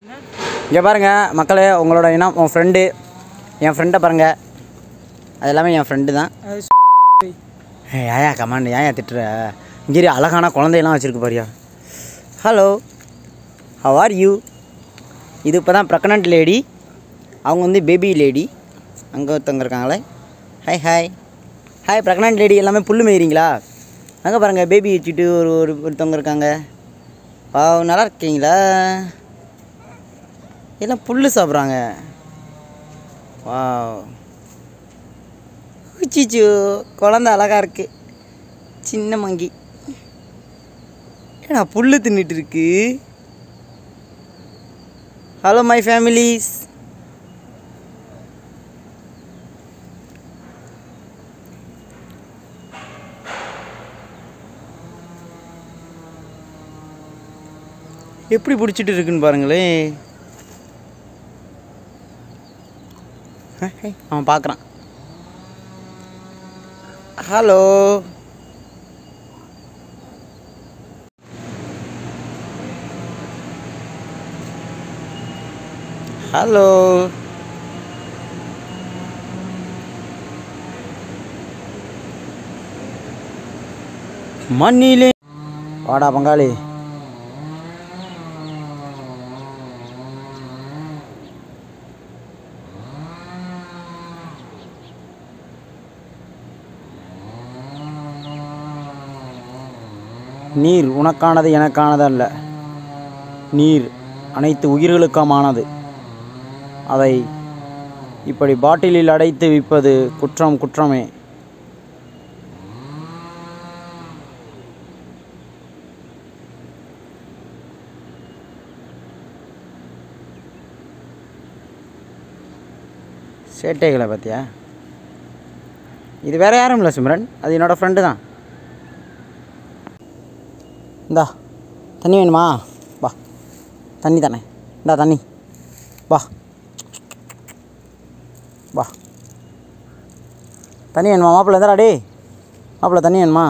இங்கே பாருங்கள் மக்களே உங்களோட இனம் உன் ஃப்ரெண்டு என் ஃப்ரெண்டை பாருங்கள் அது எல்லாமே என் ஃப்ரெண்டு தான் ஏய், ஏயா கமாண்ட் ஏன் திட்டுற இங்கே அழகான குழந்தையெல்லாம் வச்சுருக்கு பாரியா ஹலோ ஹவ் ஆர் யூ இது இப்போ தான் ப்ரெக்னென்ட் லேடி அவங்க வந்து பேபி லேடி அங்கே ஒருத்தவங்க இருக்காங்களே hi hi hi pregnant lady எல்லாமே புல் மேய்றீங்களா அங்கே பாருங்கள் பேபி வச்சுட்டு ஒரு ஒரு ஒருத்தவங்க இருக்காங்க வா நல்லா இருக்கீங்களா எல்லாம் புல் சாப்பிட்றாங்க வா உச்சிச்சு குழந்த அழகா இருக்கு சின்ன மங்கி ஏன்னா புல் தின்னுட்டு இருக்கு ஹலோ மை ஃபேமிலிஸ் எப்படி பிடிச்சிட்டு இருக்குன்னு பாருங்களேன் ஹே, ஹே, அவன் பார்க்குறான் ஹலோ ஹலோ மண்ணிலே வாடா பங்காளி நீர் உனக்கானது எனக்கானது அல்ல நீர் அனைத்து உயிர்களுக்குமானது அதை இப்படி பாட்டிலில் அடைத்து விற்பது குற்றம் குற்றமே சேட்டைகளை பார்த்தியா இது வேற யாரும் இல்லை சிம்ரன் அது என்னோடய ஃப்ரெண்டு தான் இந்தா தண்ணி வேணுமா வா தண்ணி தானே இந்தா தண்ணி வா வா தண்ணி வேணுமா மாப்பிள்ள எந்தாடா டே மாப்பிள்ள தண்ணி வேணுமா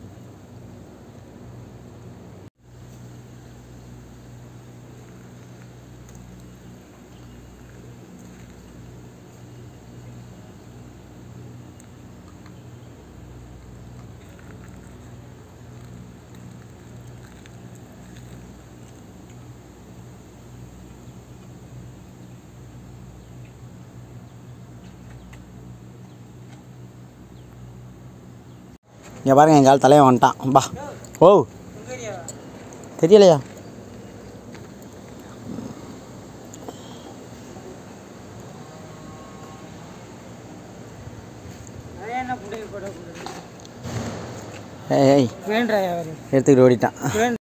இங்கே பாருங்க எங்கள் ஆள் தலைவன் வந்துட்டான் பா ஓ தெரியலையா ஏய் ஏய் வேண்டாயா எடுத்துக்கிட்டு ஓடிட்டான்